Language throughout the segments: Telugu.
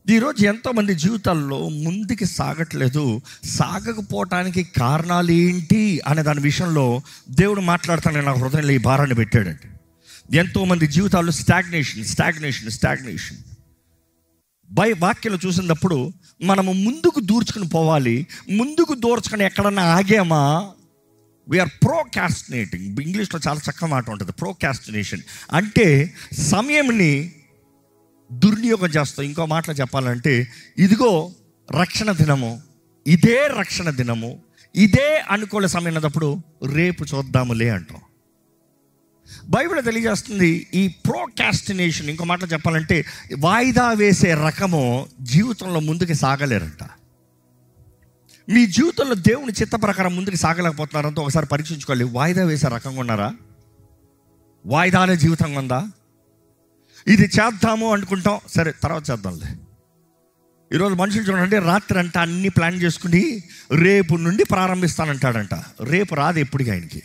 ఈరోజు ఎంతోమంది జీవితాల్లో ముందుకి సాగట్లేదు సాగకపోవటానికి కారణాలు ఏంటి అనే దాని విషయంలో దేవుడు మాట్లాడుతానని నా హృదయంలో ఈ భారాన్ని పెట్టాడండి ఎంతోమంది జీవితాల్లో స్టాగ్నేషన్ స్టాగ్నేషన్ స్టాగ్నేషన్ బై వాక్యం చూసినప్పుడు మనము ముందుకు దూర్చుకుని పోవాలి ముందుకు దూర్చుకొని ఎక్కడన్నా ఆగామా వీఆర్ ప్రోకాస్టినేటింగ్ ఇంగ్లీష్లో చాలా చక్కగా మాట ఉంటుంది ప్రోకాస్టినేషన్ అంటే సమయంని దుర్వినియోగం చేస్తాం ఇంకో మాటలో చెప్పాలంటే ఇదిగో రక్షణ దినము ఇదే రక్షణ దినము ఇదే అనుకూల సమయం అన్నప్పుడు రేపు చూద్దాములే అంటాం బైబిల్ తెలియజేస్తుంది ఈ ప్రోకాస్టినేషన్ ఇంకో మాటలో చెప్పాలంటే వాయిదా వేసే రకము జీవితంలో ముందుకు సాగలేరంట మీ జీవితంలో దేవుని చిత్త ప్రకారం ముందుకు సాగలేకపోతున్నారంతో ఒకసారి పరీక్షించుకోవాలి వాయిదా వేసే రకంగా ఉన్నారా వాయిదాలే జీవితంగా ఉందా ఇది చేద్దాము అనుకుంటాం సరే తర్వాత చేద్దాంలే ఈరోజు మనుషులు చూడండి రాత్రి అంతా అన్ని ప్లాన్ చేసుకుని రేపు నుండి ప్రారంభిస్తానంటాడంట రేపు రాదు ఎప్పటికీ ఆయనకి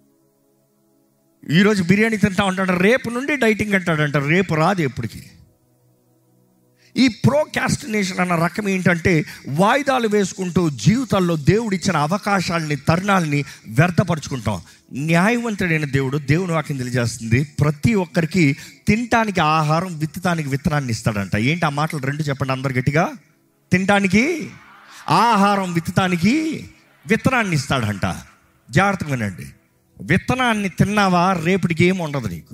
ఈరోజు బిర్యానీ తింటా ఉంటాడు రేపు నుండి డైటింగ్ అంటాడంట రేపు రాదు ఎప్పటికీ ఈ ప్రోకాస్టినేషన్ అన్న రకం ఏంటంటే వాయిదాలు వేసుకుంటూ జీవితాల్లో దేవుడు ఇచ్చిన అవకాశాలని తరుణాలని వ్యర్థపరుచుకుంటాం న్యాయవంతుడైన దేవుడు దేవుని వాక్యం తెలియజేస్తుంది ప్రతి ఒక్కరికి తినటానికి ఆహారం విత్తటానికి విత్తనాన్ని ఇస్తాడంట ఏంటి ఆ మాటలు రెండు చెప్పండి అందరు గట్టిగా తినటానికి ఆహారం విత్తటానికి విత్తనాన్ని ఇస్తాడంట జాగ్రత్తగా వినండి విత్తనాన్ని తిన్నావా రేపటికి ఏమి ఉండదు నీకు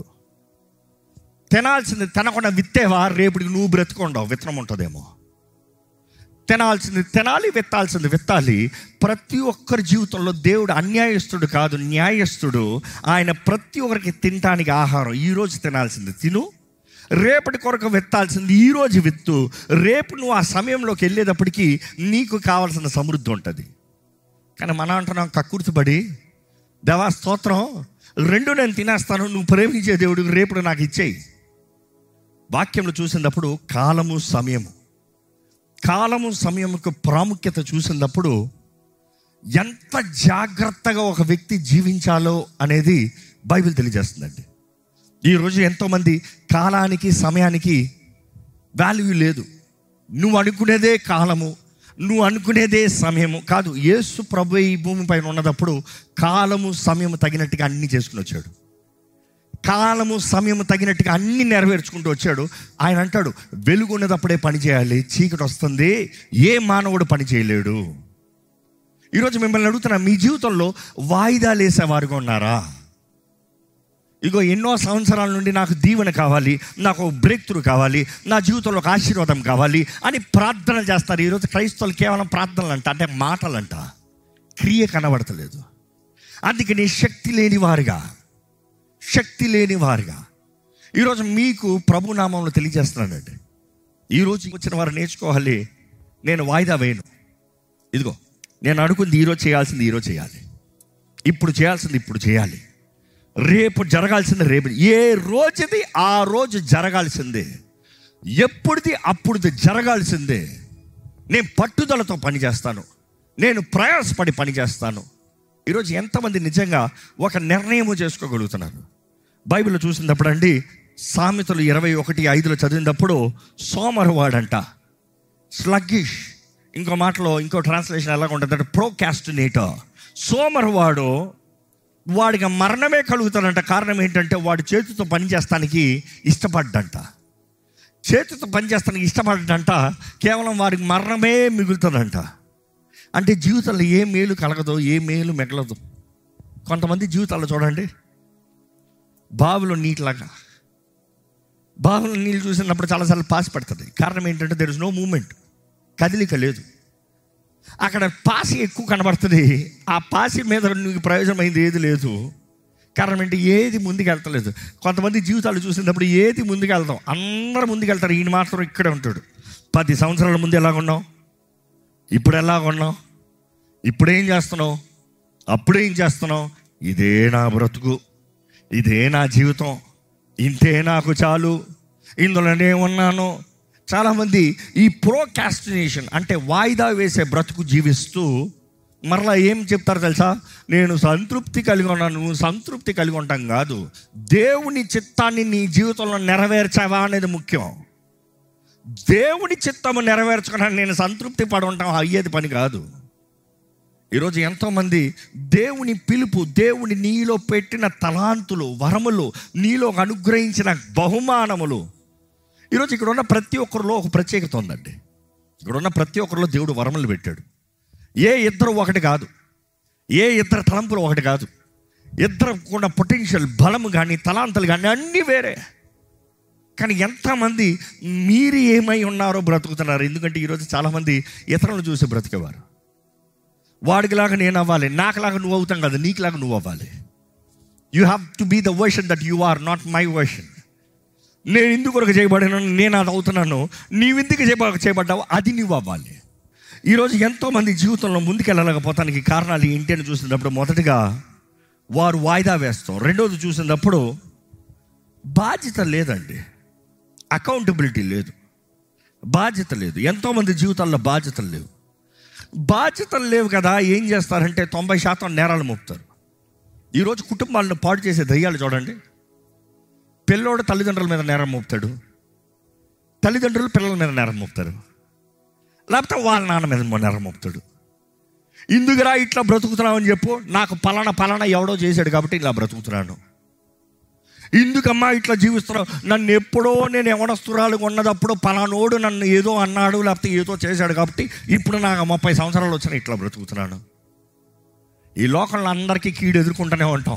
తినాల్సింది తినకుండా విత్తేవా రేపటికి నువ్వు బ్రతుకుండవు విత్తనం ఉంటుందేమో తినాల్సింది తినాలి విత్తాల్సింది విత్తాలి ప్రతి ఒక్కరి జీవితంలో దేవుడు అన్యాయస్తుడు కాదు న్యాయస్తుడు ఆయన ప్రతి ఒక్కరికి తినటానికి ఆహారం ఈరోజు తినాల్సింది తిను రేపటి కొరకు విత్తాల్సింది ఈరోజు విత్తు రేపు నువ్వు ఆ సమయంలోకి వెళ్ళేటప్పటికి నీకు కావాల్సిన సమృద్ధి ఉంటుంది కానీ మనం అంటున్నాం కక్కుర్తిపడి దేవా స్తోత్రం రెండు నేను తినేస్తాను నువ్వు ప్రేమించే దేవుడు రేపు నాకు ఇచ్చేయి వాక్యంలో చూసినప్పుడు కాలము సమయము కాలము సమయముకు ప్రాముఖ్యత చూసినప్పుడు ఎంత జాగ్రత్తగా ఒక వ్యక్తి జీవించాలో అనేది బైబిల్ తెలియజేస్తుందండి ఈరోజు ఎంతోమంది కాలానికి సమయానికి వాల్యూ లేదు నువ్వు అనుకునేదే కాలము నువ్వు అనుకునేదే సమయము కాదు యేసు ప్రభు ఈ భూమి పైన ఉన్నదప్పుడు కాలము సమయము తగినట్టుగా అన్ని చేసుకుని వచ్చాడు కాలము సమయము తగినట్టుగా అన్ని నెరవేర్చుకుంటూ వచ్చాడు ఆయన అంటాడు వెలుగు ఉన్నదప్పుడే పని చేయాలి చీకటి వస్తుంది ఏ మానవుడు పని చేయలేడు ఈరోజు మిమ్మల్ని అడుగుతున్నా మీ జీవితంలో వాయిదాలు వేసేవారుగా ఉన్నారా ఇగో ఎన్నో సంవత్సరాల నుండి నాకు దీవెన కావాలి నాకు బ్రేక్ త్రూ కావాలి నా జీవితంలో ఒక ఆశీర్వాదం కావాలి అని ప్రార్థన చేస్తారు ఈరోజు క్రైస్తవులు కేవలం ప్రార్థనలు అంట అంటే మాటలంట క్రియ కనబడతలేదు అందుకని శక్తి లేని వారుగా శక్తి లేని వారుగా ఈరోజు మీకు ప్రభునామంలో తెలియజేస్తున్నానండి ఈరోజు వచ్చిన వారు నేర్చుకోవాలి నేను వాయిదా వేయను ఇదిగో నేను అనుకుంది ఈరోజు చేయాల్సింది ఈరోజు చేయాలి ఇప్పుడు చేయాల్సింది ఇప్పుడు చేయాలి రేపు జరగాల్సింది రేపు ఏ రోజుది ఆ రోజు జరగాల్సిందే ఎప్పుడుది అప్పుడుది జరగాల్సిందే నేను పట్టుదలతో పని చేస్తాను నేను ప్రయాసపడి పని చేస్తాను ఈరోజు ఎంతమంది నిజంగా ఒక నిర్ణయము చేసుకోగలుగుతున్నారు బైబిల్ చూసినప్పుడు అండి సామెతలు ఇరవై ఒకటి ఐదులో చదివినప్పుడు సోమరవాడంట స్లగ్గిష్ ఇంకో మాటలో ఇంకో ట్రాన్స్లేషన్ ఎలాగ ఉంటుందంటే ప్రోకాస్టినేటర్ సోమరవాడు వాడికి మరణమే కలుగుతాడంట కారణం ఏంటంటే వాడు చేతితో పని చేస్తానికి ఇష్టపడ్డంట చేతితో పని చేస్తానికి ఇష్టపడ్డంట కేవలం వారికి మరణమే మిగులుతుందంట అంటే జీవితంలో ఏ మేలు కలగదో ఏ మేలు మిగలదు కొంతమంది జీవితాల్లో చూడండి బావిలో నీటిలాగా బావిలో నీళ్ళు చూసినప్పుడు చాలాసార్లు పాసి పడుతుంది కారణం ఏంటంటే దెర్ ఇస్ నో మూమెంట్ కదిలిక లేదు అక్కడ పాసి ఎక్కువ కనబడుతుంది ఆ పాసి మీద నీకు ప్రయోజనమైంది ఏది లేదు కారణం ఏంటి ఏది ముందుకు వెళ్తలేదు కొంతమంది జీవితాలు చూసినప్పుడు ఏది ముందుకు వెళ్తాం అందరూ ముందుకు వెళ్తారు ఈయన మాత్రం ఇక్కడే ఉంటాడు పది సంవత్సరాల ముందు ఎలాగ ఉన్నావు ఇప్పుడు ఎలాగ ఉన్నావు ఇప్పుడేం చేస్తున్నావు అప్పుడేం చేస్తున్నావు ఇదే నా బ్రతుకు ఇదే నా జీవితం ఇంతే నాకు చాలు ఇందులోనే ఉన్నాను చాలామంది ఈ ప్రోకాస్టినేషన్ అంటే వాయిదా వేసే బ్రతుకు జీవిస్తూ మరలా ఏం చెప్తారు తెలుసా నేను సంతృప్తి కలిగి ఉన్నాను నువ్వు సంతృప్తి కలిగి ఉంటాం కాదు దేవుని చిత్తాన్ని నీ జీవితంలో నెరవేర్చావా అనేది ముఖ్యం దేవుని చిత్తము నెరవేర్చుకున్నాను నేను సంతృప్తి పడి ఉంటాం అయ్యేది పని కాదు ఈరోజు ఎంతోమంది దేవుని పిలుపు దేవుని నీలో పెట్టిన తలాంతులు వరములు నీలో అనుగ్రహించిన బహుమానములు ఈరోజు ఇక్కడ ఉన్న ప్రతి ఒక్కరిలో ఒక ప్రత్యేకత ఉందండి ఇక్కడ ఉన్న ప్రతి ఒక్కరిలో దేవుడు వరములు పెట్టాడు ఏ ఇద్దరు ఒకటి కాదు ఏ ఇద్దరు తలంపులు ఒకటి కాదు ఇద్దరు కూడా పొటెన్షియల్ బలము కానీ తలాంతలు కానీ అన్నీ వేరే కానీ ఎంతమంది మీరు ఏమై ఉన్నారో బ్రతుకుతున్నారు ఎందుకంటే ఈరోజు చాలామంది ఇతరులను చూసి బ్రతికేవారు వాడికిలాగా నేను అవ్వాలి నాకులాగా నువ్వు అవుతాం కదా నీకులాగా నువ్వు అవ్వాలి you have to be the version that you are not my version నేను ఎందుకు కొరకు చేయబడిన నేను అది అవుతున్నాను నీవెందుకు చేయబ చేయబడ్డావు అది నువ్వు అవ్వాలి ఈరోజు ఎంతోమంది జీవితంలో ముందుకెళ్ళలేకపోతానికి కారణాలు ఏంటి అని చూసినప్పుడు మొదటిగా వారు వాయిదా వేస్తాం రెండోది చూసినప్పుడు బాధ్యత లేదండి అకౌంటబిలిటీ లేదు బాధ్యత లేదు ఎంతోమంది జీవితాల్లో బాధ్యతలు లేవు బాధ్యతలు లేవు కదా ఏం చేస్తారంటే తొంభై శాతం నేరాలు మోపుతారు ఈరోజు కుటుంబాలను పాడు చేసే దయ్యాలు చూడండి పిల్లోడు తల్లిదండ్రుల మీద నేరం మోపుతాడు తల్లిదండ్రులు పిల్లల మీద నేరం మోపుతారు లేకపోతే వాళ్ళ నాన్న మీద నేరం మోపుతాడు ఇందుకురా ఇట్లా బ్రతుకుతున్నావు అని చెప్పు నాకు పలానా పలానా ఎవడో చేశాడు కాబట్టి ఇలా బ్రతుకుతున్నాను ఇందుకమ్మా ఇట్లా జీవిస్తున్నావు నన్ను ఎప్పుడో నేను ఎవడస్తురాలు ఉన్నదప్పుడు పలానోడు నన్ను ఏదో అన్నాడు లేకపోతే ఏదో చేశాడు కాబట్టి ఇప్పుడు నాకు ముప్పై సంవత్సరాలు వచ్చిన ఇట్లా బ్రతుకుతున్నాను ఈ లోకంలో అందరికీ కీడు ఎదుర్కొంటూనే ఉంటాం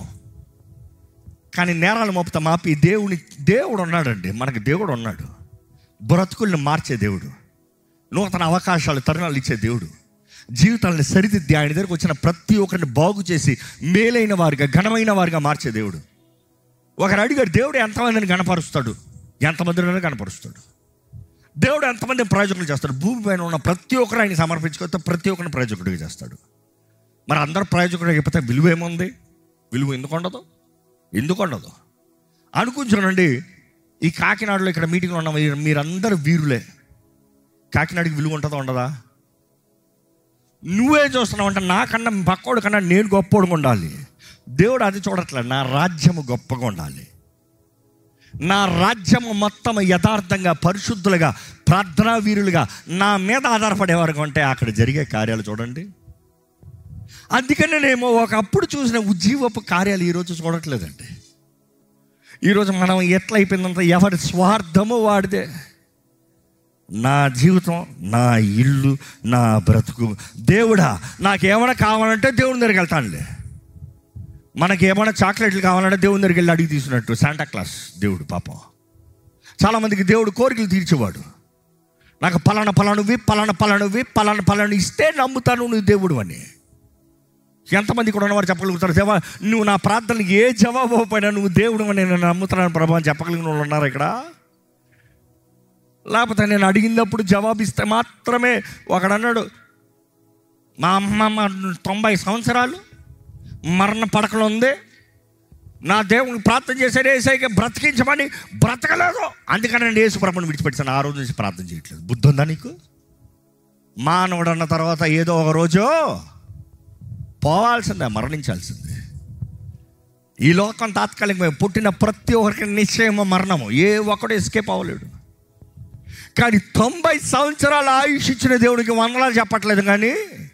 కానీ నేరాలు మోపుతా మాపి దేవుని దేవుడు ఉన్నాడండి మనకి దేవుడు ఉన్నాడు బ్రతుకుల్ని మార్చే దేవుడు నూతన అవకాశాలు తరుణాలు ఇచ్చే దేవుడు జీవితాలను సరిదిద్ది ఆయన దగ్గరకు వచ్చిన ప్రతి ఒక్కరిని బాగు చేసి మేలైన వారిగా ఘనమైన వారిగా మార్చే దేవుడు ఒకరు అడిగాడు దేవుడు ఎంతమందిని గణపరుస్తాడు ఎంతమందిని కనపరుస్తాడు దేవుడు ఎంతమంది ప్రయోజకులు చేస్తాడు భూమి పైన ఉన్న ప్రతి ఒక్కరు ఆయన సమర్పించుకొస్తే ప్రతి ఒక్కరిని ప్రయోజకుడిగా చేస్తాడు మరి అందరు ప్రయోజకుడు చెప్పితే విలువ ఏముంది విలువ ఎందుకు ఉండదు ఎందుకు ఉండదు అనుకుంటానండి ఈ కాకినాడలో ఇక్కడ మీటింగ్లో ఉన్న మీరు- మీరందరూ వీరులే కాకినాడకి విలువ ఉంటుందా ఉండదా నువ్వే చూస్తున్నావు అంటే నాకన్నా పక్కోడు కన్నా నేను గొప్పోడుగా ఉండాలి దేవుడు అది చూడట్లేదు నా రాజ్యము గొప్పగా ఉండాలి నా రాజ్యము మొత్తం యథార్థంగా పరిశుద్ధులుగా ప్రార్థనా వీరులుగా నా మీద ఆధారపడేవారు అంటే అక్కడ జరిగే కార్యాలు చూడండి అందుకనే నేమో ఒకప్పుడు చూసిన ఉజ్జీవపు కార్యాలు ఈరోజు చూడట్లేదండి ఈరోజు మనం ఎట్లా అయిపోయిందంత ఎవరి స్వార్థము వాడితే నా జీవితం నా ఇల్లు నా బ్రతుకు దేవుడా నాకేమైనా కావాలంటే దేవుని దగ్గరికి వెళ్తానులే మనకి ఏమైనా చాక్లెట్లు కావాలంటే దేవుని దగ్గరికి వెళ్ళి అడిగి తీసుకున్నట్టు శాంటా క్లాస్ దేవుడు పాపం చాలామందికి దేవుడు కోరికలు తీర్చేవాడు నాకు పలానా పలానువి పలానా పలానువి పలానా పలాను ఇస్తే నమ్ముతాను నువ్వు దేవుడు అని ఎంతమంది కూడా ఉన్నవారు చెప్పగలుగుతారు దేవా నువ్వు నా ప్రార్థనకి ఏ జవాబు అవ్వకపోయినా నువ్వు దేవుడు అని నేను నమ్ముతున్నాను ప్రభా అని చెప్పగలిగిన వాళ్ళు ఉన్నారు ఇక్కడ లేకపోతే నేను అడిగినప్పుడు జవాబు ఇస్తే మాత్రమే ఒకడన్నాడు మా అమ్మమ్మ తొంభై సంవత్సరాలు మరణ పడకలో ఉంది నా దేవుని ప్రార్థన చేశాడు ఏసైకి బ్రతికించమని బ్రతకలేదు అందుకని నేను యేసు ప్రభుని విడిచిపెట్టాను ఆ రోజు నుంచి ప్రార్థన చేయట్లేదు బుద్ధి ఉందా నీకు మానవుడు అన్న తర్వాత ఏదో ఒక రోజు పోవాల్సిందే మరణించాల్సిందే ఈ లోకం తాత్కాలికమే పుట్టిన ప్రతి ఒక్కరికి నిశ్చయమ మరణము ఏ ఒక్కడు ఎస్కేప్ అవ్వలేడు కానీ తొంభై సంవత్సరాల ఆయుష్ ఇచ్చిన దేవుడికి వందలాలు చెప్పట్లేదు కానీ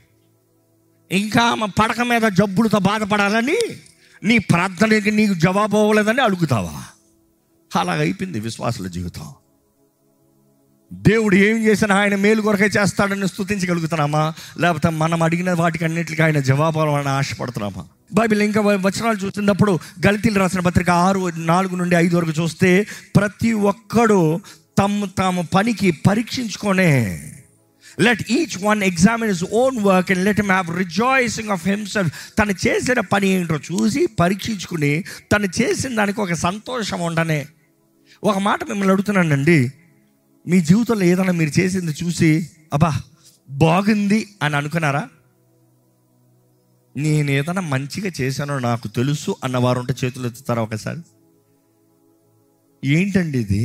ఇంకా ఆమె పడక మీద జబ్బులతో బాధపడాలని నీ ప్రార్థనకి నీకు జవాబు అవ్వలేదని అడుగుతావా అలాగ అయిపోయింది విశ్వాసుల జీవితం దేవుడు ఏం చేసినా ఆయన మేలు కొరకే చేస్తాడని స్తుతించగలుగుతున్నామా లేకపోతే మనం అడిగిన వాటికి అన్నిటికీ ఆయన జవాబు అవ్వాలని ఆశపడుతున్నామా బైబిల్ ఇంకా వచనాలు చూస్తున్నప్పుడు గలితీలు రాసిన పత్రిక ఆరు నాలుగు నుండి ఐదు వరకు చూస్తే ప్రతి ఒక్కడు తమ తాము పనికి పరీక్షించుకొనే let each one examine his own work and let him have rejoicing of himself తను చేసిన పని ఏంటో చూసి పరీక్షించుకుని తను చేసిన దానికి ఒక సంతోషం ఉండనే ఒక మాట మిమ్మల్ని అడుగుతున్నానండి మీ జీవితంలో ఏదైనా మీరు చేసింది చూసి అబ్బా బాగుంది అని అనుకున్నారా నేను ఏదైనా మంచిగా చేశానో నాకు తెలుసు అన్నవారు ఉంటే చేతులు ఎత్తుతారా ఒకసారి ఏంటండి ఇది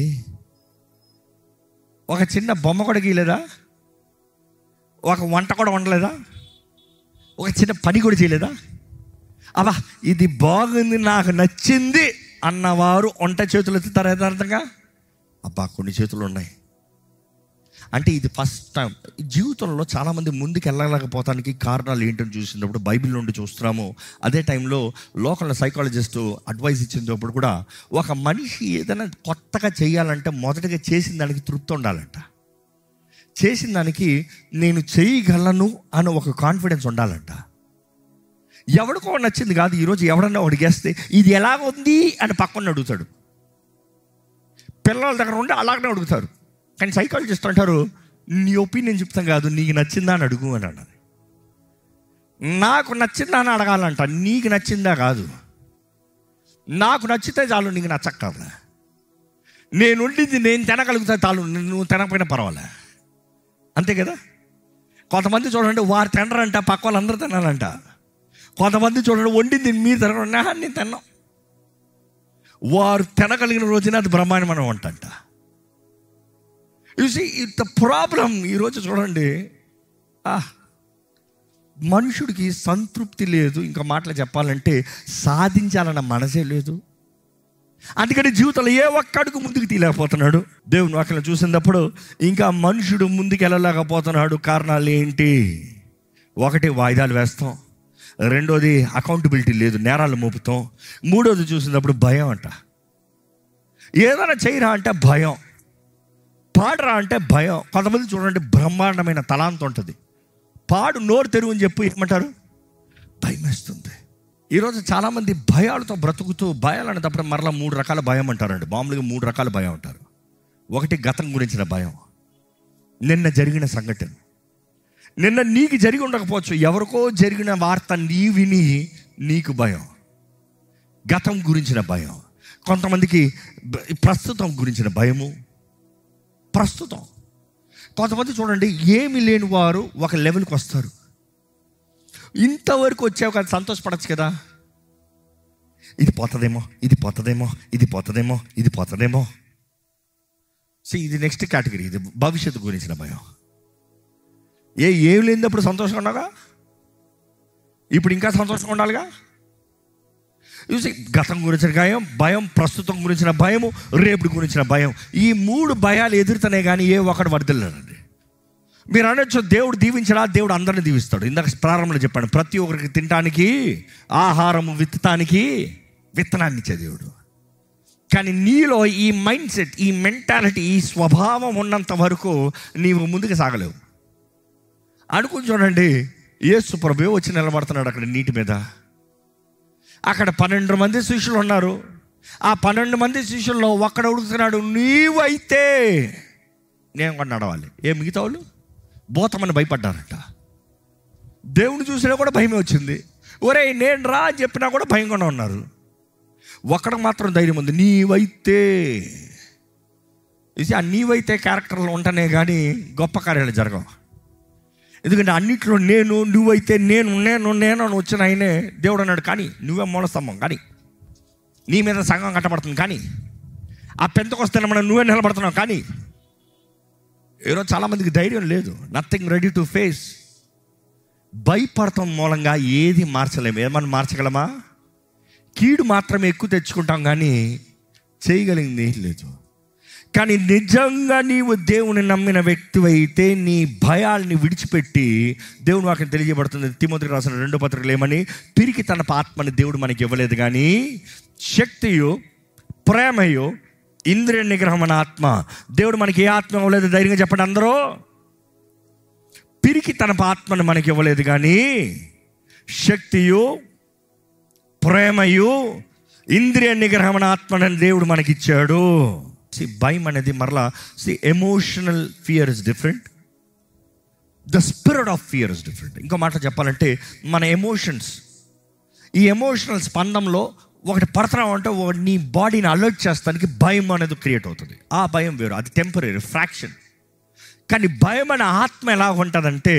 ఒక చిన్న బొమ్మ కూడా గీయలేదా ఒక వంట కూడా వండలేదా ఒక చిన్న పని కూడా చేయలేదా అబ్బా ఇది బాగుంది నాకు నచ్చింది అన్నవారు వంట చేతులు ఎత్తుతారా యథార్థంగా అబ్బా కొన్ని చేతులు ఉన్నాయి అంటే ఇది ఫస్ట్ టైం జీవితంలో చాలామంది ముందుకు వెళ్ళలేకపోతానికి కారణాలు ఏంటని చూసినప్పుడు బైబిల్ నుండి చూస్తున్నాము అదే టైంలో లోకల్ సైకాలజిస్ట్ అడ్వైస్ ఇచ్చినప్పుడు కూడా ఒక మనిషి ఏదైనా కొత్తగా చేయాలంటే మొదటగా చేసిన దానికి తృప్తి ఉండాలంట చేసిన దానికి నేను చేయగలను అన్న ఒక కాన్ఫిడెన్స్ ఉండాలంట ఎవడికో నచ్చింది కాదు ఈరోజు ఎవడన్నా అడిగేస్తే ఇది ఎలా ఉంది అని పక్కన అడుగుతాడు పిల్లల దగ్గర ఉండి అలాగనే అడుగుతారు కానీ సైకాలజిస్ట్ అంటారు నీ ఒపీనియన్ చెప్తాం కాదు నీకు నచ్చిందా అని అడుగు అని అన్నది నాకు నచ్చిందా అని అడగాలంట నీకు నచ్చిందా కాదు నాకు నచ్చితే చాలు నీకు నచ్చక్కర్లే నేను వండింది నేను తినగలుగుతా చాలు నువ్వు తినకపోయినా పర్వాలే అంతే కదా కొంతమంది చూడండి వారు తినరంట పక్క వాళ్ళందరూ తినాలంట కొంతమంది చూడండి వండింది మీరు తినకుండా నేను తిన్నాం వారు తినగలిగిన రోజున అది బ్రహ్మాండమైన వంట అంట చూసి ఇంత ప్రాబ్లం ఈరోజు చూడండి ఆ, మనుషుడికి సంతృప్తి లేదు ఇంకా మాటలు చెప్పాలంటే సాధించాలన్న మనసే లేదు అందుకని జీవితంలో ఏ ఒక్క అడుగు ముందుకు తీయలేకపోతున్నాడు దేవుని వాక్యం చూసినప్పుడు ఇంకా మనుషుడు ముందుకు వెళ్ళలేకపోతున్నాడు కారణాలు ఏంటి ఒకటి వాయిదాలు వేస్తాం రెండోది అకౌంటబిలిటీ లేదు నేరాలు మోపుతాం మూడోది చూసినప్పుడు భయం అంట ఏదైనా చేయరా అంటే భయం పాడరా అంటే భయం కొంతమంది చూడండి బ్రహ్మాండమైన తలాంత ఉంటుంది పాడు నోరు తెరువు అని చెప్పి ఏమంటారు భయం వేస్తుంది ఈరోజు చాలామంది భయాలతో బ్రతుకుతూ భయాలు అనేటప్పుడు మరలా మూడు రకాల భయం అంటారండి మామూలుగా మూడు రకాల భయం అంటారు ఒకటి గతం గురించిన భయం నిన్న జరిగిన సంఘటన నిన్న నీకు జరిగి ఉండకపోవచ్చు ఎవరికో జరిగిన వార్త నీ విని నీకు భయం గతం గురించిన భయం కొంతమందికి బ- ప్రస్తుతం గురించిన భయము ప్రస్తుతం కొంతమంది చూడండి ఏమి లేని వారు ఒక లెవెల్కి వస్తారు ఇంతవరకు వచ్చావు కదా సంతోషపడచ్చు కదా ఇది పోతుందేమో ఇది పోతుందేమో ఇది పోతుందేమో ఇది పోతుందేమో సో ఇది నెక్స్ట్ కేటగిరీ ఇది భవిష్యత్తు గురించిన భయం ఏ ఏం లేనప్పుడు సంతోషంగా ఉన్నాగా ఇప్పుడు ఇంకా సంతోషంగా ఉండాలిగా చూసి గతం గురించిన భయం భయం ప్రస్తుతం గురించిన భయము రేపు గురించిన భయం ఈ మూడు భయాలు ఎదురుతనే కానీ ఏ ఒక్కడు వర్దిల్లారండి మీరు అనొచ్చు దేవుడు దీవించడా దేవుడు అందరిని దీవిస్తాడు ఇందాక ప్రారంభంలో చెప్పాను ప్రతి ఒక్కరికి తినడానికి ఆహారము విత్తటానికి విత్తనాన్ని ఇచ్చే దేవుడు కానీ నీలో ఈ మైండ్ సెట్ ఈ మెంటాలిటీ ఈ స్వభావం ఉన్నంత వరకు నీవు ముందుకు సాగలేవు అనుకుని చూడండి యేసు ప్రభు వచ్చి నిలబడుతున్నాడు అక్కడ నీటి మీద అక్కడ పన్నెండు మంది శిష్యులు ఉన్నారు ఆ పన్నెండు మంది శిష్యుల్లో ఒక్కడు అడుగుతున్నాడు నీవైతే నేను కూడా నడవాలి ఏ మిగతా వాళ్ళు భూతమని భయపడ్డారట దేవుని చూసినా కూడా భయమే వచ్చింది ఒరే నేను రా అని చెప్పినా కూడా భయంగానే ఉన్నారు ఒక్కడికి మాత్రం ధైర్యం ఉంది నీవైతే ఇది ఆ నీవైతే క్యారెక్టర్లో ఉంటేనే కానీ గొప్ప కార్యాలు జరగవు ఎందుకంటే అన్నిట్లో నేను నువ్వైతే నేను నేను నేను అని వచ్చిన ఆయనే దేవుడు అన్నాడు కానీ నువ్వే మూలస్తంభం కానీ నీ మీద సంఘం కట్టబడుతుంది కానీ ఆ పెంతకొస్తే మనం నువ్వే నిలబడుతున్నావు కానీ ఈరోజు చాలామందికి ధైర్యం లేదు నథింగ్ రెడీ టు ఫేస్ భయపడటం మూలంగా ఏది మార్చలేము ఏమన్నా మార్చగలమా కీడు మాత్రమే ఎక్కువ తెచ్చుకుంటాం కానీ చేయగలిగింది ఏం లేదు కానీ నిజంగా నీవు దేవుని నమ్మిన వ్యక్తివైతే నీ భయాల్ని విడిచిపెట్టి దేవుని వాక్యం తెలియజేయబడుతుంది తిమోతికి రాసిన రెండు పత్రికలు ఏమని పిరికి తన ఆత్మని దేవుడు మనకి ఇవ్వలేదు కానీ శక్తియు ప్రేమయు ఇంద్రియ నిగ్రహం అనే ఆత్మ దేవుడు మనకి ఏ ఆత్మ ఇవ్వలేదు ధైర్యంగా చెప్పండి అందరూ పిరికి తన ఆత్మను మనకి ఇవ్వలేదు కానీ శక్తియు ప్రేమయు ఇంద్రియ నిగ్రహం అనే ఆత్మని దేవుడు మనకి ఇచ్చాడు సి భయం అనేది మరలా see emotional fear is different the spirit of fear is different ఇంకో మాట చెప్పాలంటే మన ఎమోషన్స్ ఈ ఎమోషనల్ స్పందంలో ఒకటి పడుతున్నావు అంటే ఒక- నీ బాడీని అలర్ట్ చేస్తానికి భయం అనేది క్రియేట్ అవుతుంది ఆ భయం వేరు అది టెంపరీ ఫ్రాక్షన్ కానీ భయం అనే ఆత్మ ఎలా ఉంటుందంటే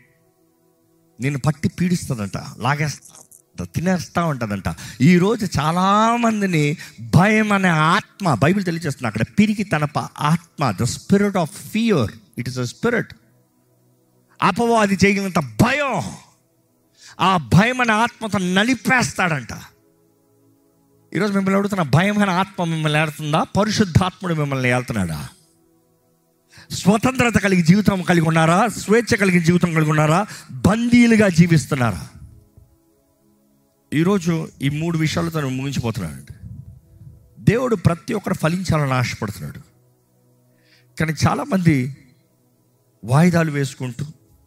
నేను పట్టి పీడిస్తుందంట లాగేస్తా తినేస్తా ఉంటుందంట ఈరోజు చాలామందిని భయం అనే ఆత్మ బైబిల్ తెలియజేస్తుంది అక్కడ పిరికి తన ప- ఆత్మ the spirit of fear it is a spirit అపవాది చేయగలిగినంత భయం ఆ భయం అనే ఆత్మతో నలిపేస్తాడంట ఈరోజు మిమ్మల్ని అడుగుతున్న భయమైన ఆత్మ మిమ్మల్ని ఏడుతుందా పరిశుద్ధాత్ముడు మిమ్మల్ని ఏళ్తున్నాడా స్వతంత్రత కలిగి జీవితం కలిగి ఉన్నారా స్వేచ్ఛ కలిగిన జీవితం కలిగి ఉన్నారా బందీలుగా జీవిస్తున్నారా ఈరోజు ఈ మూడు విషయాలతో నేను ముగించిపోతున్నానండి దేవుడు ప్రతి ఒక్కరు ఫలించాలని ఆశపడుతున్నాడు కానీ చాలామంది వాయిదాలు వేసుకుంటూ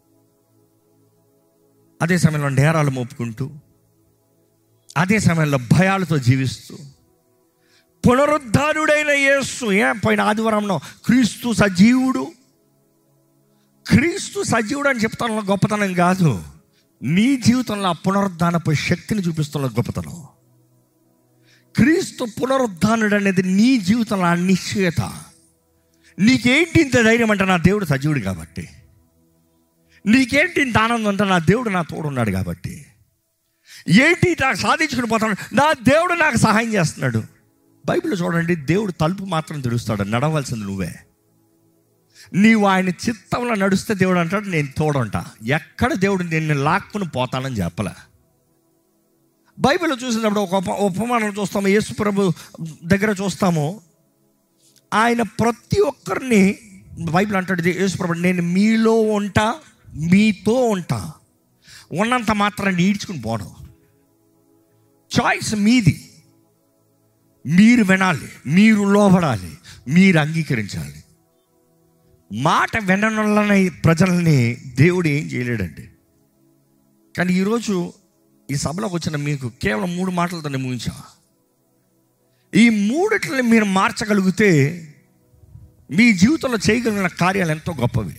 అదే సమయంలో నేరాలు మోపుకుంటూ అదే సమయంలో భయాలతో జీవిస్తూ పునరుద్ధారుడైన యేసు ఏం పోయిన ఆదివారంలో క్రీస్తు సజీవుడు క్రీస్తు సజీవుడు అని చెప్తాను గొప్పతనం కాదు నీ జీవితంలో ఆ పునరుద్ధానపు శక్తిని చూపిస్తున్న గొప్పతనం క్రీస్తు పునరుద్ధానుడు అనేది నీ జీవితంలో ఆ నిశ్చయత నీకేంటి ఇంత ధైర్యం అంటే నా దేవుడు సజీవుడు కాబట్టి నీకేంటి ఇంత ఆనందం అంటే నా దేవుడు నా తోడున్నాడు కాబట్టి ఏంటి నాకు సాధించుకుని పోతాడు నా దేవుడు నాకు సహాయం చేస్తున్నాడు బైబిల్ చూడండి దేవుడు తలుపు మాత్రం తెరుస్తాడు నడవలసింది నువ్వే నీవు ఆయన చిత్తంలో నడుస్తే దేవుడు అంటాడు నేను తోడంట ఎక్కడ దేవుడు నిన్ను లాక్కుని పోతానని చెప్పలే బైబిల్ చూసినప్పుడు ఒక ఉప ఉపమానం చూస్తాము యేసు ప్రభు దగ్గర చూస్తాము ఆయన ప్రతి ఒక్కరిని బైబిల్ అంటాడు ఇది యేసు ప్రభు నేను మీలో ఉంటా మీతో ఉంటా ఉన్నంత మాత్రాన్ని ఈడ్చుకుని పోవడం చాయిస్ మీది మీరు వినాలి మీరు లోబడాలి మీరు అంగీకరించాలి మాట విననులనే ప్రజల్ని దేవుడు ఏం చేయలేడండి కానీ ఈరోజు ఈ సభలోకి వచ్చిన మీకు కేవలం మూడు మాటలతోనే ముగించా ఈ మూడిట్లని మీరు మార్చగలిగితే మీ జీవితంలో చేయగలిగిన కార్యాలు ఎంతో గొప్పవి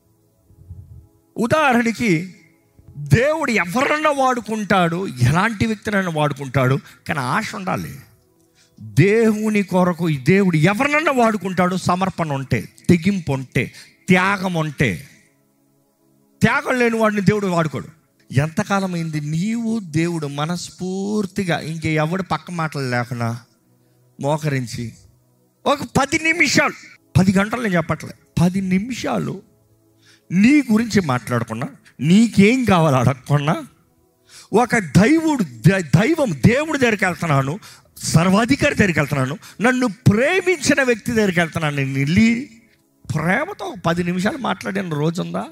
ఉదాహరణకి దేవుడు ఎవరన్నా వాడుకుంటాడు ఎలాంటి వ్యక్తినైనా వాడుకుంటాడు కానీ ఆశ ఉండాలి దేవుని కొరకు ఈ దేవుడు ఎవరినన్నా వాడుకుంటాడు సమర్పణ ఉంటే తెగింపు ఉంటే త్యాగం ఉంటే త్యాగం లేని వాడిని దేవుడు వాడుకోడు ఎంతకాలం అయింది నీవు దేవుడు మనస్ఫూర్తిగా ఇంక ఎవడు పక్క మాటలు లేకుండా మోకరించి ఒక పది నిమిషాలు పది గంటలు నేను చెప్పట్లే పది నిమిషాలు నీ గురించి మాట్లాడకుండా నీకేం కావాలో అడగకుండా ఒక దైవుడు ద- దైవం దేవుడి దగ్గరికి వెళ్తున్నాను సర్వాధికారి దగ్గరికి వెళ్తున్నాను నన్ను ప్రేమించిన వ్యక్తి దగ్గరికి వెళ్తున్నాను నేను వెళ్ళి ప్రేమతో ఒక పది నిమిషాలు మాట్లాడిన రోజుందా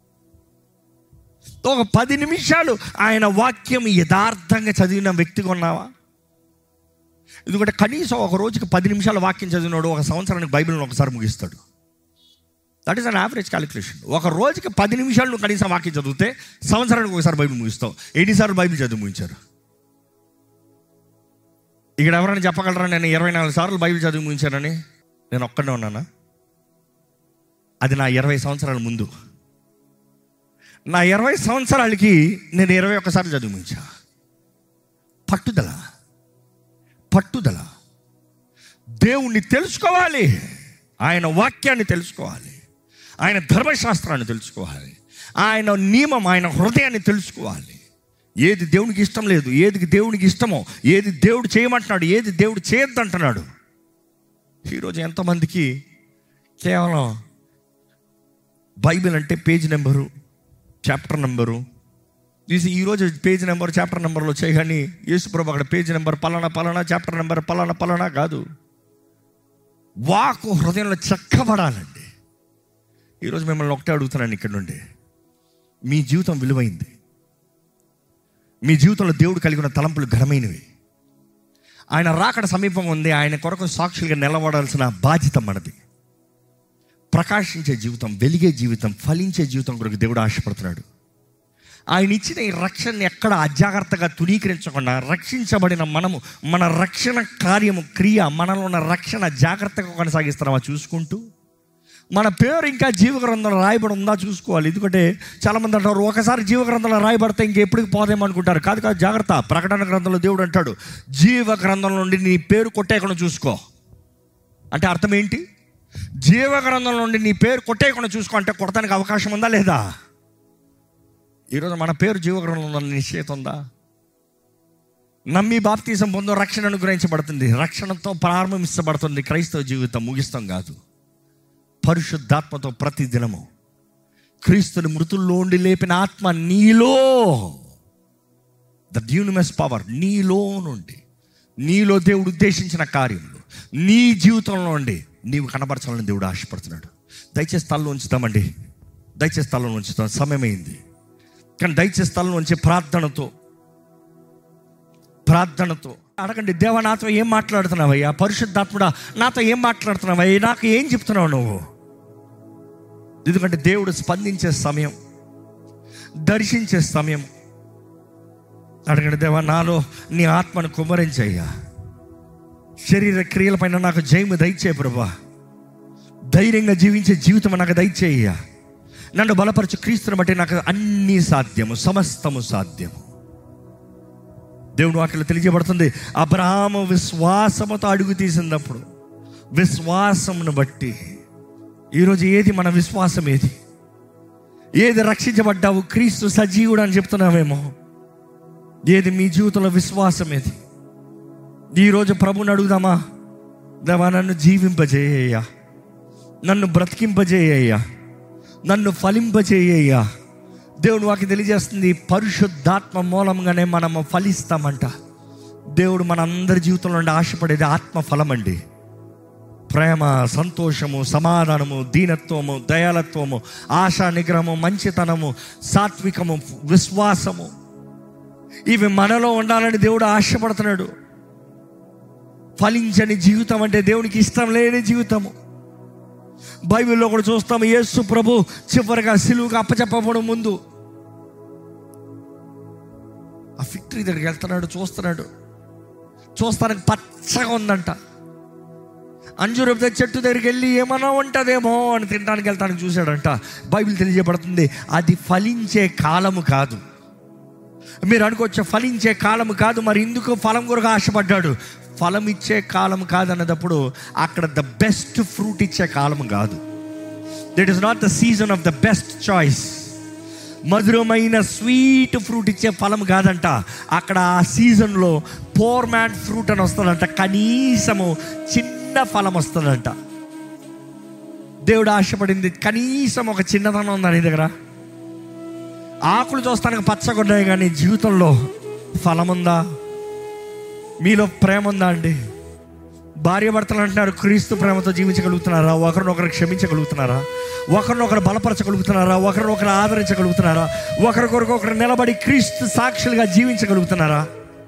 ఒక పది నిమిషాలు ఆయన వాక్యం యథార్థంగా చదివిన వ్యక్తిగా ఉన్నావా ఎందుకంటే కనీసం ఒక రోజుకి పది నిమిషాల వాక్యం చదివినాడు ఒక సంవత్సరానికి బైబిల్ని ఒకసారి ముగిస్తాడు that is an average calculation ఒక రోజుకి పది నిమిషాలు నువ్వు కనీసం వాక్యం చదివితే సంవత్సరానికి ఒకసారి బైబిల్ ముగిస్తావు ఎన్నిసార్లు బైబిల్ చదివి ముగించారు ఇక్కడ ఎవరైనా చెప్పగలరా నేను ఇరవై నాలుగు సార్లు బైబిల్ చదివి ముగించానని నేను ఒక్కడే ఉన్నానా అది నా ఇరవై సంవత్సరాల ముందు నా ఇరవై సంవత్సరాలకి నేను ఇరవై ఒక్కసార్లు చదివి ముగించా పట్టుదల పట్టుదల దేవుణ్ణి తెలుసుకోవాలి ఆయన వాక్యాన్ని తెలుసుకోవాలి ఆయన ధర్మశాస్త్రాన్ని తెలుసుకోవాలి ఆయన నియమం ఆయన హృదయాన్ని తెలుసుకోవాలి ఏది దేవునికి ఇష్టం లేదు ఏది దేవునికి ఇష్టమో ఏది దేవుడు చేయమంటున్నాడు ఏది దేవుడు చేయొద్దంటున్నాడు ఈరోజు ఎంతమందికి కేవలం బైబిల్ అంటే పేజ్ నెంబరు చాప్టర్ నెంబరు చూసి ఈరోజు పేజ్ నెంబర్ చాప్టర్ నెంబర్లో వచ్చాయి కానీ యేసుప్రభు అక్కడ పేజ్ నెంబర్ పలానా పలానా చాప్టర్ నెంబర్ పలానా పలానా కాదు వాకు హృదయంలో చక్కబడాలండి ఈరోజు మిమ్మల్ని ఒకటే అడుగుతున్నాను ఇక్కడ నుండి మీ జీవితం విలువైంది మీ జీవితంలో దేవుడు కలిగి ఉన్న తలంపులు ఘనమైనవి ఆయన రాకడ సమీపం ఉంది ఆయన కొరకు సాక్షులుగా నిలబడాల్సిన బాధ్యత మనది ప్రకాశించే జీవితం వెలిగే జీవితం ఫలించే జీవితం కొరకు దేవుడు ఆశపడుతున్నాడు ఆయన ఇచ్చిన ఈ రక్షణని ఎక్కడ అజాగ్రత్తగా తునీకరించకుండా రక్షించబడిన మనము మన రక్షణ కార్యము క్రియ మనలో ఉన్న రక్షణ జాగ్రత్తగా కొనసాగిస్తున్నామా చూసుకుంటూ మన పేరు ఇంకా జీవగ్రంథంలో రాయబడి ఉందా చూసుకోవాలి ఎందుకంటే చాలామంది అంటారు ఒకసారి జీవగ్రంథంలో రాయబడితే ఇంకెప్పటికి పోదేమో అనుకుంటారు కాదు కాదు జాగ్రత్త ప్రకటన గ్రంథంలో దేవుడు అంటాడు జీవ గ్రంథం నుండి నీ పేరు కొట్టేయకుండా చూసుకో అంటే అర్థం ఏంటి జీవ గ్రంథం నుండి నీ పేరు కొట్టేయకుండా చూసుకో అంటే కొడతానికి అవకాశం ఉందా లేదా ఈరోజు మన పేరు జీవగ్రంథంలో నిశ్చయిత ఉందా నమ్మి బాప్తీసం పొందో రక్షణ అనుగ్రహించబడుతుంది రక్షణతో ప్రారంభించబడుతుంది క్రైస్తవ జీవితం ముగిస్తాం కాదు పరిశుద్ధాత్మతో ప్రతి దినము క్రీస్తుని మృతుల్లో ఉండి లేపిన ఆత్మ నీలో ద డ్యూనిమస్ పవర్ నీలో నుండి నీలో దేవుడు ఉద్దేశించిన కార్యములు నీ జీవితంలో నుండి నీవు కనపరచాలని దేవుడు ఆశపడుతున్నాడు దయచేసి తలలో ఉంచుతామండి దయచేసి తలలో ఉంచుతాం సమయమైంది కానీ దయచేసి తలలో ఉంచి ప్రార్థనతో ప్రార్థనతో అడగండి దేవా నాతో ఏం మాట్లాడుతున్నావయ్యా పరిశుద్ధాత్ముడా నాతో ఏం మాట్లాడుతున్నావయ్యా నాకు ఏం చెప్తున్నావు నువ్వు ఎందుకంటే దేవుడు స్పందించే సమయం దర్శించే సమయం అడగండి దేవా నాలో నీ ఆత్మను కుమ్మరించయ్యా శరీర క్రియలపైన నాకు జయము దయచే ప్రభా ధైర్యంగా జీవించే జీవితం నాకు దయచేయ్యా నన్ను బలపరచు క్రీస్తుని బట్టి నాకు అన్నీ సాధ్యము సమస్తము సాధ్యము దేవుడు వాటిలో తెలియజేయబడుతుంది అబ్రహాము విశ్వాసముతో అడుగు తీసినప్పుడు విశ్వాసమును బట్టి ఈరోజు ఏది మన విశ్వాసం ఏది ఏది రక్షించబడ్డావు క్రీస్తు సజీవుడు అని చెప్తున్నావేమో ఏది మీ జీవితంలో విశ్వాసం ఏది ఈరోజు ప్రభుని అడుగుదామా దేవా నన్ను జీవింపజేయ్యా నన్ను బ్రతికింపజేయ్యా నన్ను ఫలింపజేయ్యా దేవుడు వాకి తెలియజేస్తుంది పరిశుద్ధాత్మ మూలంగానే మనము ఫలిస్తామంట దేవుడు మన అందరి జీవితంలో నుండి ఆశపడేది ఆత్మ ఫలం అండి ప్రేమ సంతోషము సమాధానము దీనత్వము దయాలత్వము ఆశా నిగ్రహము మంచితనము సాత్వికము విశ్వాసము ఇవి మనలో ఉండాలని దేవుడు ఆశపడుతున్నాడు ఫలించని జీవితం అంటే దేవునికి ఇష్టం లేని జీవితము బైబిల్లో కూడా చూస్తాము యేసు ప్రభు చివరిగా సిలువుగా అప్పచెప్పబడం ముందు ఆ ఫిక్టరీ దగ్గరికి వెళ్తున్నాడు చూస్తున్నాడు చూస్తానికి పచ్చగా ఉందంట అంజూరపు చెట్టు దగ్గరికి వెళ్ళి ఏమన్నా ఉంటుందేమో అని తినడానికి వెళ్తానికి చూశాడంట బైబిల్ తెలియజేయబడుతుంది అది ఫలించే కాలము కాదు మీరు అనుకోవచ్చు ఫలించే కాలం కాదు మరి ఎందుకు ఫలం కొరకు ఆశపడ్డాడు ఫలం ఇచ్చే కాలం కాదన్నప్పుడు అక్కడ ద బెస్ట్ ఫ్రూట్ ఇచ్చే కాలం కాదు that is not the season of the best choice మధురమైన స్వీట్ ఫ్రూట్ ఇచ్చే ఫలం కాదంట అక్కడ ఆ సీజన్లో పోర్ మ్యాన్ ఫ్రూట్ అని వస్తుందంట కనీసము చిన్న ఫలం వస్తుందంట దేవుడు ఆశపడింది కనీసం ఒక చిన్నదనం ఉందా నీ దగ్గర ఆకులు చూస్తానికి పచ్చగా ఉన్నాయి కానీ జీవితంలో ఫలం ఉందా మీలో ప్రేమ ఉందా అండి భార్య భర్తలు అంటున్నారు క్రీస్తు ప్రేమతో జీవించగలుగుతున్నారా ఒకరినొకరు క్షమించగలుగుతున్నారా ఒకరినొకరు బలపరచగలుగుతున్నారా ఒకరినొకరు ఆదరించగలుగుతున్నారా ఒకరికొరకు ఒకరు నిలబడి క్రీస్తు సాక్షులుగా జీవించగలుగుతున్నారా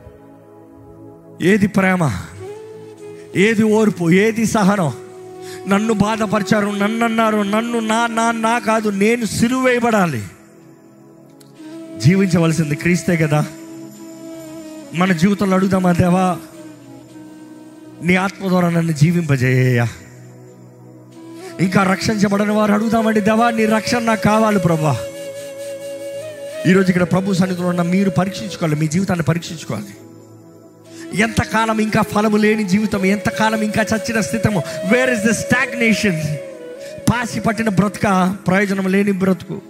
ఏది ప్రేమ ఏది ఓర్పు ఏది సహనం నన్ను బాధపరిచారు నన్ను అన్నారు నన్ను నా నా నా కాదు నేను సిలువేయబడాలి జీవించవలసింది క్రీస్తే కదా మన జీవితంలో అడుగుదామా దేవా నీ ఆత్మ ద్వారా నన్ను జీవింపజేయ ఇంకా రక్షించబడని వారు అడుగుదామండి దేవా నీ రక్షణ నాకు కావాలి ప్రభా ఈరోజు ఇక్కడ ప్రభు సన్నిధిలో ఉన్న మీరు పరీక్షించుకోవాలి మీ జీవితాన్ని పరీక్షించుకోవాలి ఎంతకాలం ఇంకా ఫలము లేని జీవితం ఎంతకాలం ఇంకా చచ్చిన స్థితము వేర్ ఇస్ ద స్టాగ్నేషన్ పాసి పట్టిన బ్రతుక ప్రయోజనం లేని బ్రతుకు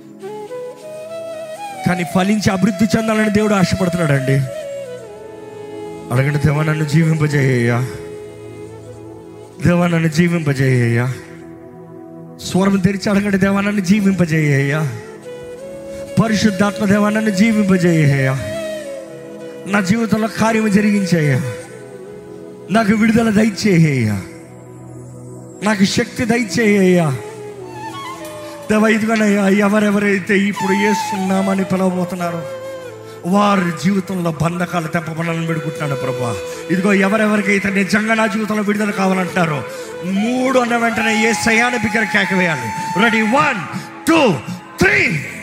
కానీ ఫలించి అభివృద్ధి చెందాలని దేవుడు ఆశపడుతున్నాడు అండి అడగండి దేవా నన్ను జీవింపజేయ్యా దేవా నన్ను జీవింపజేయ్యా స్వరం తెరిచి అడగండి దేవా నన్ను జీవింపజేయ్యా పరిశుద్ధాత్మ దేవా నన్ను జీవింపజేయ్యా నా జీవితంలో కార్యము జరిగించేయ్యా నాకు విడుదల దయచేయ్యా నాకు శక్తి దయచేయ్యా దేవ ఇదిగోనయ్యా ఎవరెవరైతే ఇప్పుడు ఏస్తున్నామని పిలవబోతున్నారో వారి జీవితంలో బంధకాలు తెప్పబడాలని పెడుకుంటున్నాడు ప్రభా ఇదిగో ఎవరెవరికైతే నిజంగా నా జీవితంలో విడుదల కావాలంటారో మూడు అన్న వెంటనే ఏ సయాన బిగ్గర కేక వేయాలి రెడీ వన్ టూ త్రీ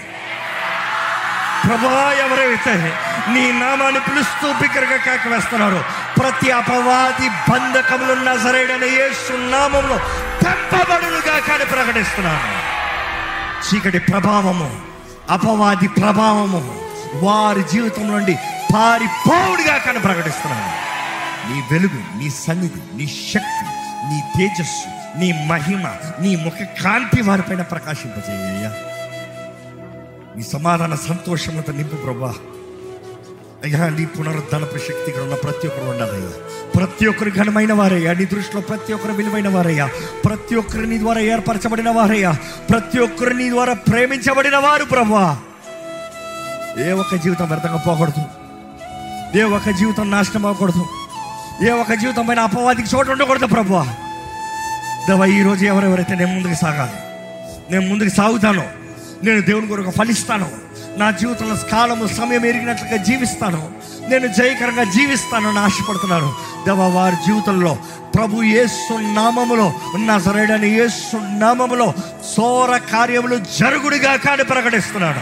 ప్రభా ఎవరైతే నీ నామాన్ని పిలుస్తూ బిగ్గరగా కేక వేస్తున్నారు ప్రతి అపవాది బంధకములున్న సరైన యేసు నామంలో తెప్పబడులుగా కానీ ప్రకటిస్తున్నాను చీకటి ప్రభావము అపవాది ప్రభావము వారి జీవితం నుండి పారిపోవుడిగా కానీ ప్రకటిస్తున్నాను నీ వెలుగు నీ సన్నిధి నీ శక్తి నీ తేజస్సు నీ మహిమ నీ ముఖ కాంతి వారిపైన ప్రకాశింపజేయ్యా నీ సమాధాన సంతోషంతో నింపు ప్రభా అయ్యా నీ పునరుద్ధరణపు శక్తి ఇక్కడ ఉన్న ప్రతి ఒక్కరు ఉండాలయ్యా ప్రతి ఒక్కరు ఘనమైన వారయ్యా నీ దృష్టిలో ప్రతి ఒక్కరు విలువైన వారయ్యా ప్రతి ఒక్కరు నీ ద్వారా ఏర్పరచబడిన వారయ్యా ప్రతి ఒక్కరు నీ ద్వారా ప్రేమించబడిన వారు ప్రభా ఏ ఒక్క జీవితం వ్యర్థంగా పోకూడదు ఏ ఒక్క జీవితం నాశనం అవ్వకూడదు ఏ ఒక్క జీవితం పైన అపవాదికి చోటు ఉండకూడదు ప్రభా దేవా ఈరోజు ఎవరెవరైతే నేను ముందుకు సాగాలి నేను ముందుకు సాగుతాను నేను దేవుని కొరకు ఫలిస్తాను నా జీవితంలో కాలము సమయం ఎరిగినట్లుగా జీవిస్తాను నేను జయకరంగా జీవిస్తాను అని ఆశపడుతున్నాను దేవ వారి జీవితంలో ప్రభు యేసు నామములో ఉన్న సరైన యేసు నామములో సోర కార్యములు జరుగుడుగా కానీ ప్రకటిస్తున్నాడు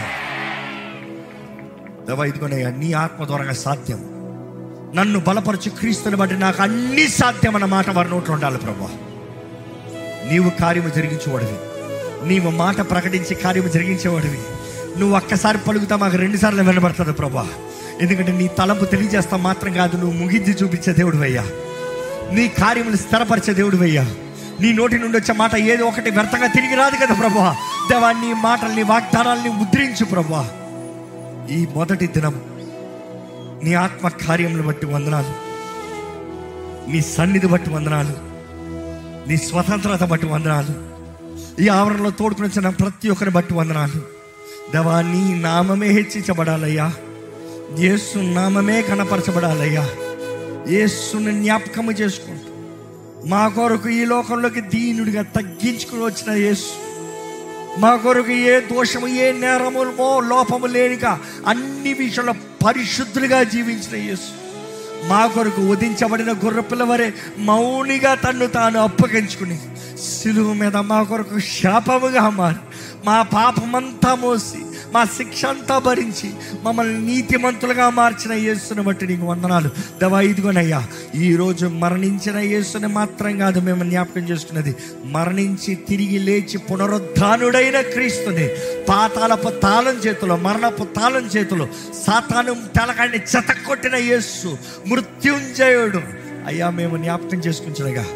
దేవ ఇదిగోనయ్యా నీ ఆత్మ ద్వారా సాధ్యం నన్ను బలపరచు క్రీస్తుని బట్టి నాకు అన్ని సాధ్యం అన్న మాట వారి నోట్లో ఉండాలి ప్రభు నీవు కార్యము జరిగించేవాడివి నీవు మాట ప్రకటించి కార్యము జరిగించేవాడివి నువ్వు ఒక్కసారి పలుకుతా మాకు రెండుసార్లు వినబడుతుంది ప్రభా ఎందుకంటే నీ తలంపు తెలియజేస్తా మాత్రం కాదు నువ్వు ముగించి చూపించే దేవుడు అయ్యా నీ కార్యములు స్థిరపరిచే దేవుడు అయ్యా నీ నోటి నుండి వచ్చే మాట ఏదో ఒకటి వ్యర్థంగా తిరిగి రాదు కదా ప్రభా దేవా నీ మాటల్ని వాగ్దానాల్ని ముద్రించు ప్రభా ఈ మొదటి దినం నీ ఆత్మ కార్యములు బట్టి వందనాలు నీ సన్నిధి బట్టి వందనాలు నీ స్వతంత్రత బట్టి వందనాలు ఈ ఆవరణలో తోడుకుని వచ్చిన ప్రతి ఒక్కరిని బట్టి వందనాలు దేవా నీ నామమే హెచ్చించబడాలయ్యా యేసు నామమే కనపరచబడాలయ్యా యేసుని జ్ఞాపకము చేసుకుంటూ మా కొరకు ఈ లోకంలోకి దీనుడిగా తగ్గించుకుని వచ్చిన యేసు మా కొరకు ఏ దోషము ఏ నేరములమో లోపము లేనిగా అన్ని విషయంలో పరిశుద్ధులుగా జీవించిన యేసు మా కొరకు ఉదించబడిన గుర్రపిల్ల వరే మౌనిగా తన్ను తాను అప్పగించుకుని సిలువ మీద మా కొరకు శాపముగా మారి మా పాపమంతా మోసి మా శిక్ష అంతా భరించి మమ్మల్ని నీతిమంతులుగా మార్చిన యేసుని బట్టి నీకు వందనాలు దవా ఇదిగోనయ్యా ఈరోజు మరణించిన యేసుని మాత్రం కాదు మేము జ్ఞాపకం చేసుకున్నది మరణించి తిరిగి లేచి పునరుద్ధానుడైన క్రీస్తుని పాతాలపు తాళం చేతిలో మరణపు తాళం చేతిలో సాతాను తెలకాన్ని చెతకొట్టిన యేసు మృత్యుంజయుడు అయ్యా మేము జ్ఞాపకం చేసుకుంటున్నాగా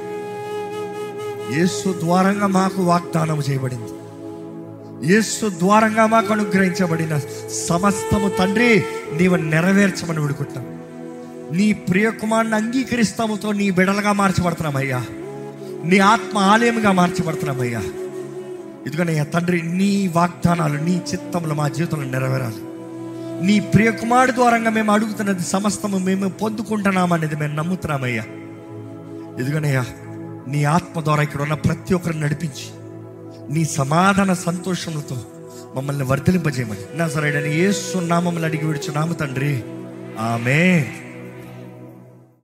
యేసు ద్వారంగా మాకు వాగ్దానం చేయబడింది యేసు ద్వారంగా మాకు అనుగ్రహించబడిన సమస్తము తండ్రి నీవు నెరవేర్చమని విడుకుంటాం నీ ప్రియకుమారుని అంగీకరిస్తాముతో నీ బిడలుగా మార్చబడుతున్నామయ్యా నీ ఆత్మ ఆలయముగా మార్చబడుతున్నామయ్యా ఇదిగోనయ్యా తండ్రి నీ వాగ్దానాలు నీ చిత్తములు మా జీవితంలో నెరవేరాలి నీ ప్రియకుమారుడు ద్వారంగా మేము అడుగుతున్నది సమస్తము మేము పొందుకుంటున్నామనేది మేము నమ్ముతున్నామయ్యా ఇదిగోనయ్యా నీ ఆత్మ ద్వారా ఇక్కడ ఉన్న ప్రతి ఒక్కరిని నడిపించి నీ సమాధాన సంతోషములతో మమ్మల్ని వర్ధలింపజేయమని నా సరైన యేసు నామములు అడిగి విడుచున్నాము తండ్రి ఆమె